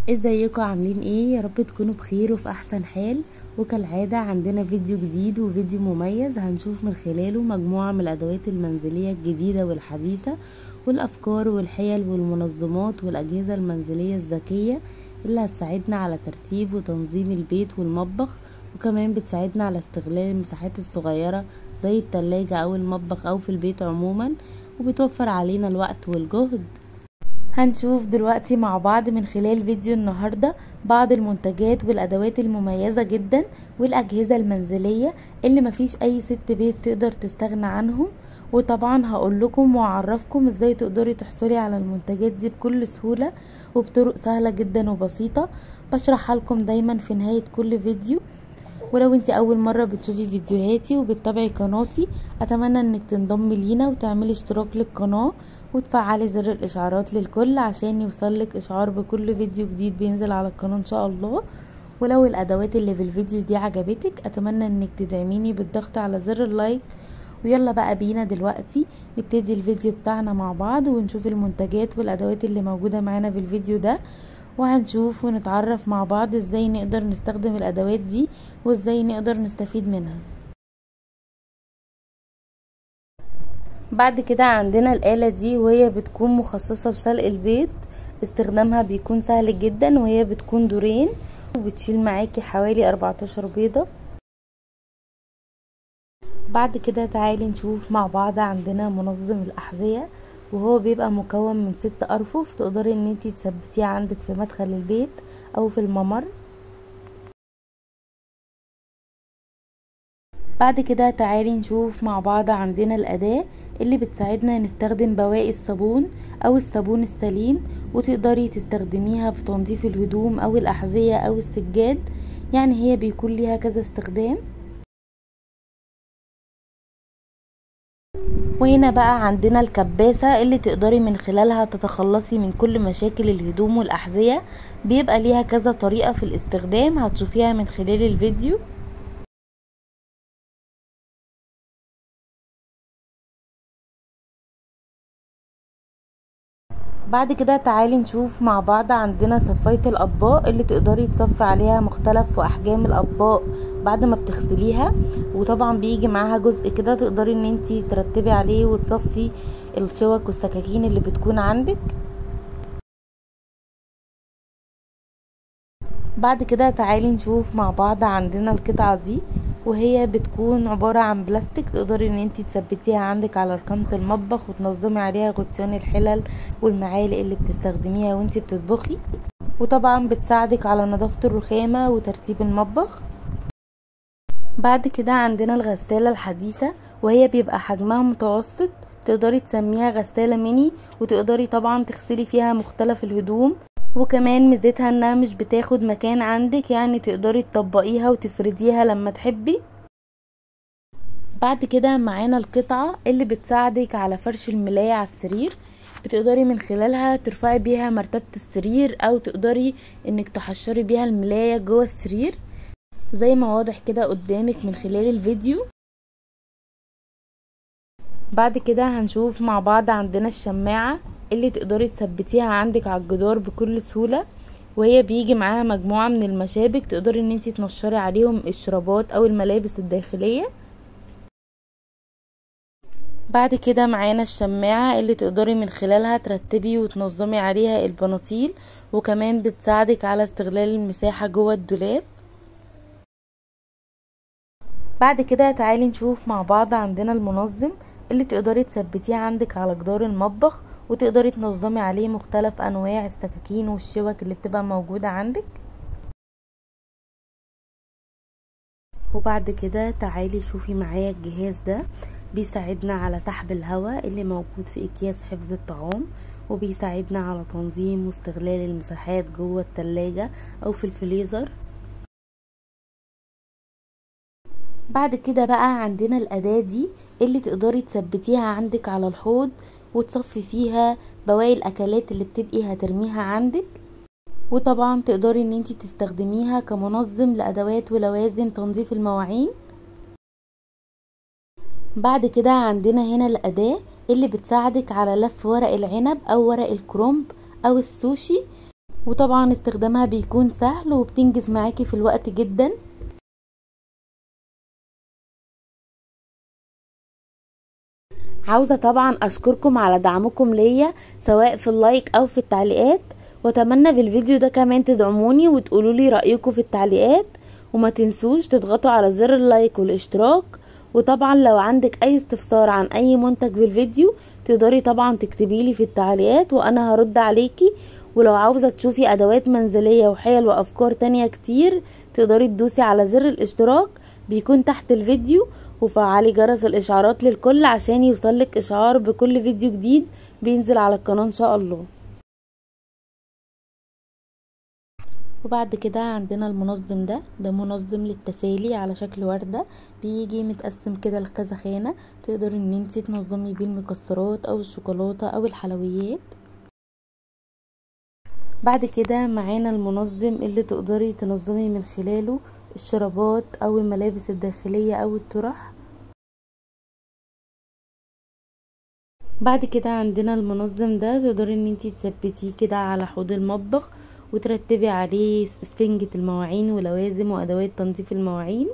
ازيكم عاملين ايه يا رب تكونوا بخير وفي احسن حال وكالعادة عندنا فيديو جديد وفيديو مميز هنشوف من خلاله مجموعة من الادوات المنزلية الجديدة والحديثة والافكار والحيل والمنظمات والاجهزة المنزلية الذكية اللي هتساعدنا على ترتيب وتنظيم البيت والمطبخ وكمان بتساعدنا على استغلال المساحات الصغيرة زي التلاجة او المطبخ او في البيت عموما وبتوفر علينا الوقت والجهد هنشوف دلوقتي مع بعض من خلال فيديو النهاردة بعض المنتجات والأدوات المميزة جدا والأجهزة المنزلية اللي مفيش أي ست بيت تقدر تستغنى عنهم وطبعا هقول لكم واعرفكم ازاي تقدري تحصلي على المنتجات دي بكل سهولة وبطرق سهلة جدا وبسيطة بشرحها لكم دايما في نهاية كل فيديو ولو انت اول مرة بتشوفي فيديوهاتي وبتتابعي قناتي اتمنى انك تنضمي لينا وتعملي اشتراك للقناة وتفعلي زر الاشعارات للكل عشان يوصلك اشعار بكل فيديو جديد بينزل على القناة ان شاء الله ولو الادوات اللي في الفيديو دي عجبتك اتمنى انك تدعميني بالضغط على زر اللايك ويلا بقى بينا دلوقتي نبتدي الفيديو بتاعنا مع بعض ونشوف المنتجات والادوات اللي موجودة معانا في الفيديو ده وهنشوف ونتعرف مع بعض ازاي نقدر نستخدم الادوات دي وازاي نقدر نستفيد منها بعد كده عندنا الآلة دي وهي بتكون مخصصة لسلق البيض استخدامها بيكون سهل جدا وهي بتكون دورين وبتشيل معاكي حوالي 14 بيضة بعد كده تعالي نشوف مع بعض عندنا منظم الأحذية وهو بيبقى مكون من ست أرفف تقدري ان انتي تثبتيه عندك في مدخل البيت او في الممر بعد كده تعالي نشوف مع بعض عندنا الأداة اللي بتساعدنا نستخدم بواقي الصابون او الصابون السليم وتقدري تستخدميها في تنظيف الهدوم او الأحذية او السجاد يعني هي بيكون ليها كذا استخدام وهنا بقى عندنا الكباسة اللي تقدري من خلالها تتخلصي من كل مشاكل الهدوم والأحذية بيبقى ليها كذا طريقة في الاستخدام هتشوفيها من خلال الفيديو بعد كده تعالي نشوف مع بعض عندنا صفاية الأطباق اللي تقدري تصفي عليها مختلف أحجام الأطباق بعد ما بتغسليها وطبعا بيجي معاها جزء كده تقدري ان انتي ترتبي عليه وتصفي الشوك والسكاكين اللي بتكون عندك بعد كده تعالي نشوف مع بعض عندنا القطعة دي وهي بتكون عبارة عن بلاستيك تقدري ان انتي تثبتيها عندك على ركامة المطبخ وتنظمي عليها غطيان الحلل والمعالق اللي بتستخدميها وانتي بتطبخي وطبعا بتساعدك على نظافة الرخامة وترتيب المطبخ بعد كده عندنا الغسالة الحديثة وهي بيبقى حجمها متوسط تقدري تسميها غسالة ميني وتقدري طبعا تغسلي فيها مختلف الهدوم وكمان ميزتها انها مش بتاخد مكان عندك يعني تقدري تطبقيها وتفرديها لما تحبي بعد كده معانا القطعة اللي بتساعدك على فرش الملاية على السرير بتقدري من خلالها ترفعي بيها مرتبة السرير او تقدري انك تحشري بيها الملاية جوه السرير زي ما واضح كده قدامك من خلال الفيديو بعد كده هنشوف مع بعض عندنا الشماعة اللي تقدري تثبتيها عندك على الجدار بكل سهولة وهي بيجي معاها مجموعة من المشابك تقدري ان انتي تنشري عليهم الشرابات او الملابس الداخلية بعد كده معانا الشماعة اللي تقدري من خلالها ترتبي وتنظمي عليها البناطيل وكمان بتساعدك على استغلال المساحة جوه الدولاب بعد كده تعالي نشوف مع بعض عندنا المنظم اللي تقدري تثبتيه عندك على جدار المطبخ وتقدري تنظمي عليه مختلف انواع السكاكين والشوك اللي بتبقى موجودة عندك وبعد كده تعالي شوفي معايا الجهاز ده بيساعدنا على سحب الهواء اللي موجود في اكياس حفظ الطعام وبيساعدنا على تنظيم واستغلال المساحات جوه التلاجة او في الفريزر بعد كده بقى عندنا الأداة دي اللي تقدري تثبتيها عندك على الحوض وتصفي فيها بواقي الأكلات اللي بتبقي هترميها عندك وطبعا تقدري ان انتي تستخدميها كمنظم لأدوات ولوازم تنظيف المواعين بعد كده عندنا هنا الأداة اللي بتساعدك على لف ورق العنب أو ورق الكرنب أو السوشي وطبعا استخدامها بيكون سهل وبتنجز معاكي في الوقت جدا عاوزة طبعا اشكركم على دعمكم ليا سواء في اللايك او في التعليقات واتمنى بالفيديو ده كمان تدعموني وتقولوا لي رأيكم في التعليقات وما تنسوش تضغطوا على زر اللايك والاشتراك وطبعا لو عندك اي استفسار عن اي منتج في الفيديو تقدري طبعا تكتبي لي في التعليقات وانا هرد عليكي ولو عاوزة تشوفي ادوات منزلية وحيل وافكار تانية كتير تقدري تدوسي على زر الاشتراك بيكون تحت الفيديو وفعلي جرس الاشعارات للكل عشان يوصلك اشعار بكل فيديو جديد بينزل على القناة ان شاء الله وبعد كده عندنا المنظم ده ده منظم للتسالي على شكل وردة بيجي متقسم كده لكذا خانة تقدري ان انتي تنظمي بيه المكسرات او الشوكولاتة او الحلويات بعد كده معانا المنظم اللي تقدري تنظمي من خلاله الشرابات او الملابس الداخلية او الطرح بعد كده عندنا المنظم ده تقدري ان انتي تثبتيه كده على حوض المطبخ وترتبي عليه اسفنجة المواعين ولوازم وادوات تنظيف المواعين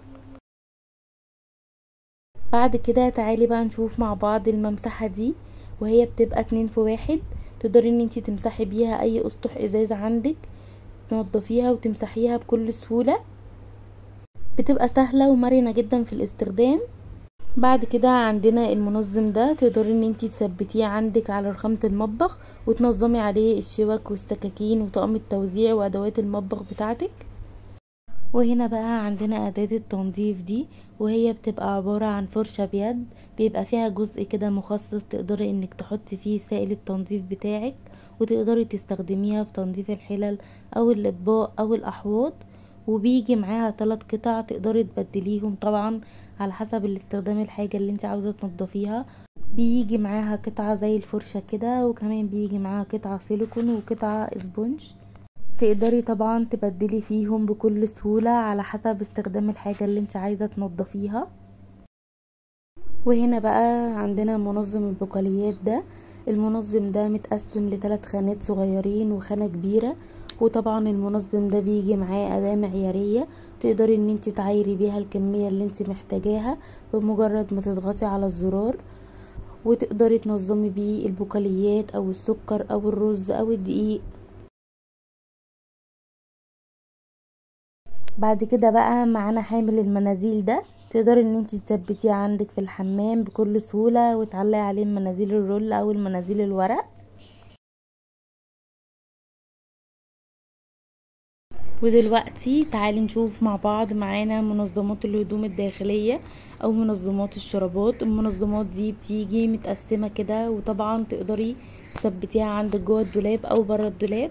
بعد كده تعالي بقى نشوف مع بعض الممسحة دي وهي بتبقى اتنين في واحد تقدري ان انتي تمسحي بيها اي اسطح ازاز عندك تنضفيها وتمسحيها بكل سهولة بتبقى سهلة ومرنة جدا في الاستخدام بعد كده عندنا المنظم ده تقدري ان انتي تثبتيه عندك على رخامة المطبخ وتنظمي عليه الشوك والسكاكين وطقم التوزيع وادوات المطبخ بتاعتك وهنا بقى عندنا اداة التنظيف دي وهي بتبقى عبارة عن فرشة بيد بيبقى فيها جزء كده مخصص تقدري انك تحطي فيه سائل التنظيف بتاعك وتقدري تستخدميها في تنظيف الحلل او الاطباق او الاحواض وبيجي معاها ثلاث قطع تقدري تبدليهم طبعا على حسب الاستخدام الحاجة اللي انت عاوزة تنضفيها بيجي معاها قطعة زي الفرشة كده وكمان بيجي معاها قطعة سيليكون وقطعة اسبونج تقدري طبعا تبدلي فيهم بكل سهولة على حسب استخدام الحاجة اللي انت عايزة تنضفيها وهنا بقى عندنا منظم البقاليات ده المنظم ده متقسم لثلاث خانات صغيرين وخانة كبيرة وطبعا المنظم ده بيجي معاه اداة معيارية تقدري ان انت تعايري بيها الكمية اللي انت محتاجاها بمجرد ما تضغطي على الزرار وتقدري تنظمي بيه البقاليات او السكر او الرز او الدقيق بعد كده بقى معانا حامل المناديل ده تقدري ان انت تثبتيه عندك في الحمام بكل سهولة وتعلقي عليه مناديل الرول او المناديل الورق ودلوقتي تعالي نشوف مع بعض معانا منظمات الهدوم الداخلية او منظمات الشرابات المنظمات دي بتيجي متقسمة كده وطبعا تقدري تثبتيها عندك جوه الدولاب او بره الدولاب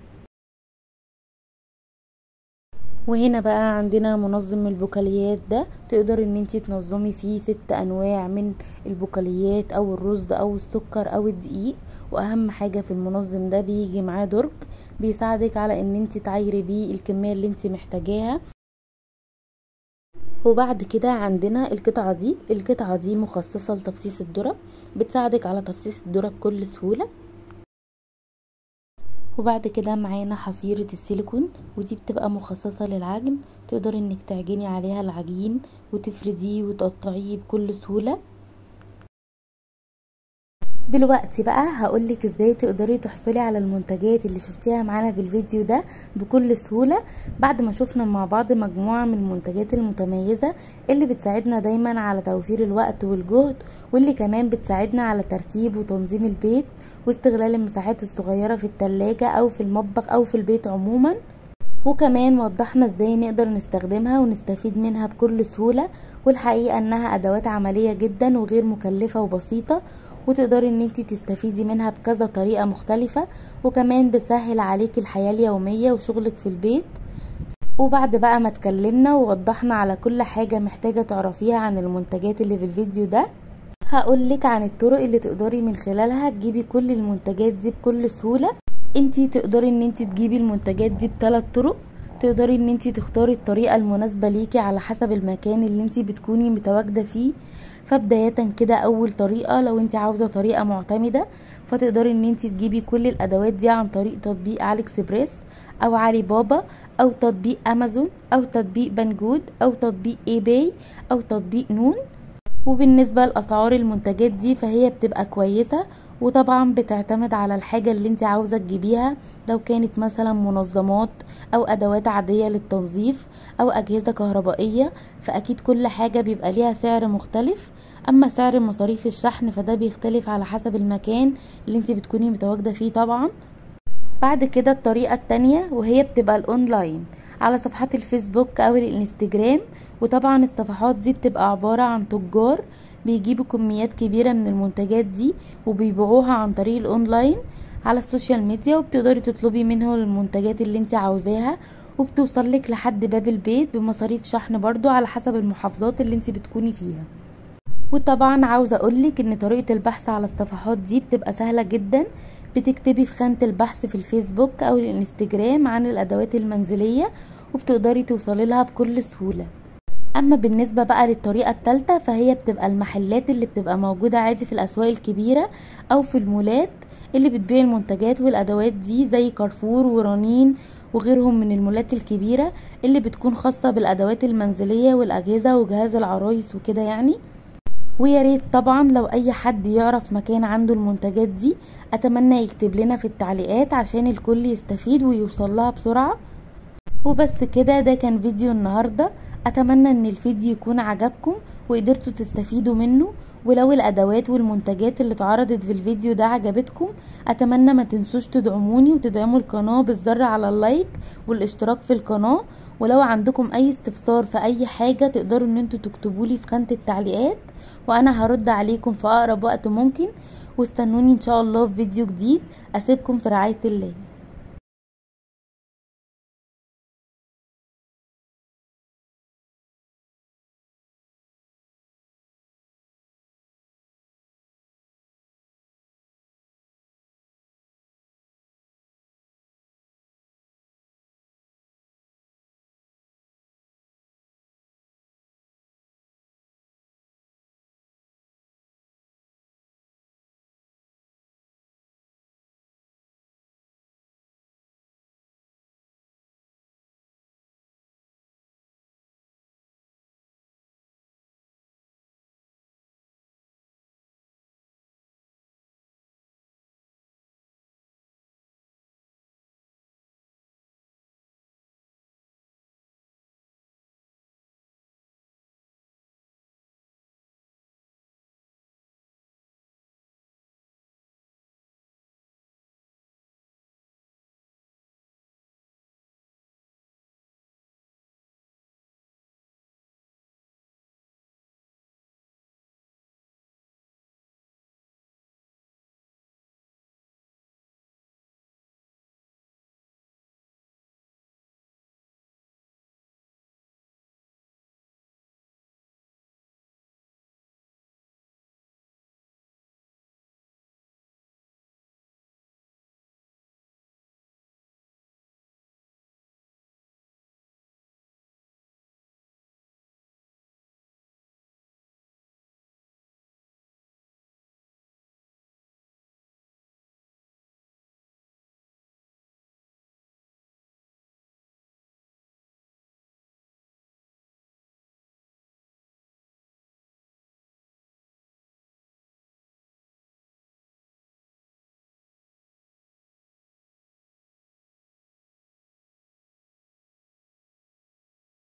وهنا بقى عندنا منظم البقاليات ده تقدر ان انتي تنظمي فيه ست انواع من البقاليات او الرز او السكر او الدقيق واهم حاجة في المنظم ده بيجي معاه درج بيساعدك على ان انتي تعايري بيه الكمية اللي انتي محتاجاها وبعد كده عندنا القطعة دي القطعة دي مخصصة لتفصيص الذرة بتساعدك على تفصيص الذرة بكل سهولة وبعد كده معانا حصيرة السيليكون ودي بتبقى مخصصة للعجن تقدري انك تعجني عليها العجين وتفرديه وتقطعيه بكل سهولة دلوقتي بقى هقولك ازاي تقدري تحصلي على المنتجات اللي شفتيها معانا في الفيديو ده بكل سهولة بعد ما شفنا مع بعض مجموعة من المنتجات المتميزة اللي بتساعدنا دايما على توفير الوقت والجهد واللي كمان بتساعدنا على ترتيب وتنظيم البيت واستغلال المساحات الصغيرة في التلاجة او في المطبخ او في البيت عموما وكمان وضحنا ازاي نقدر نستخدمها ونستفيد منها بكل سهولة والحقيقة انها ادوات عملية جدا وغير مكلفة وبسيطة وتقدري ان انتي تستفيدي منها بكذا طريقة مختلفة وكمان بتسهل عليك الحياة اليومية وشغلك في البيت وبعد بقى ما اتكلمنا ووضحنا على كل حاجة محتاجة تعرفيها عن المنتجات اللي في الفيديو ده هقولك عن الطرق اللي تقدري من خلالها تجيبي كل المنتجات دي بكل سهولة انتي تقدري ان انتي تجيبي المنتجات دي بثلاث طرق تقدري ان انتي تختاري الطريقة المناسبة ليكي على حسب المكان اللي انتي بتكوني متواجدة فيه فبداية كده اول طريقة لو انتي عاوزة طريقة معتمدة فتقدري ان انتي تجيبي كل الادوات دي عن طريق تطبيق علي اكسبريس او علي بابا او تطبيق امازون او تطبيق بنجود او تطبيق اي باي او تطبيق نون وبالنسبة لأسعار المنتجات دي فهي بتبقى كويسة وطبعا بتعتمد على الحاجة اللي انت عاوزة تجيبيها لو كانت مثلا منظمات او ادوات عادية للتنظيف او اجهزة كهربائية فاكيد كل حاجة بيبقى ليها سعر مختلف اما سعر مصاريف الشحن فده بيختلف على حسب المكان اللي انت بتكوني متواجدة فيه طبعا بعد كده الطريقة التانية وهي بتبقى الاونلاين على صفحات الفيسبوك او الانستجرام وطبعا الصفحات دي بتبقى عبارة عن تجار بيجيبوا كميات كبيرة من المنتجات دي وبيبيعوها عن طريق الاونلاين على السوشيال ميديا وبتقدري تطلبي منهم المنتجات اللي انت عاوزاها وبتوصلك لحد باب البيت بمصاريف شحن برضو على حسب المحافظات اللي انت بتكوني فيها وطبعا عاوزة اقولك ان طريقة البحث على الصفحات دي بتبقى سهلة جدا بتكتبي في خانة البحث في الفيسبوك او الانستجرام عن الادوات المنزلية وبتقدري توصلي لها بكل سهولة اما بالنسبة بقى للطريقة التالتة فهي بتبقى المحلات اللي بتبقى موجودة عادي في الاسواق الكبيرة او في المولات اللي بتبيع المنتجات والادوات دي زي كارفور ورنين وغيرهم من المولات الكبيرة اللي بتكون خاصة بالادوات المنزلية والاجهزة وجهاز العرايس وكده يعني ويا ريت طبعا لو اي حد يعرف مكان عنده المنتجات دي اتمنى يكتب لنا في التعليقات عشان الكل يستفيد ويوصل لها بسرعة وبس كده ده كان فيديو النهاردة اتمنى ان الفيديو يكون عجبكم وقدرتوا تستفيدوا منه ولو الادوات والمنتجات اللي اتعرضت في الفيديو ده عجبتكم اتمنى ما تنسوش تدعموني وتدعموا القناة بالضغط على اللايك والاشتراك في القناة ولو عندكم اي استفسار في اي حاجة تقدروا ان انتوا تكتبولي في خانة التعليقات وانا هرد عليكم في اقرب وقت ممكن واستنوني ان شاء الله في فيديو جديد اسيبكم في رعاية الله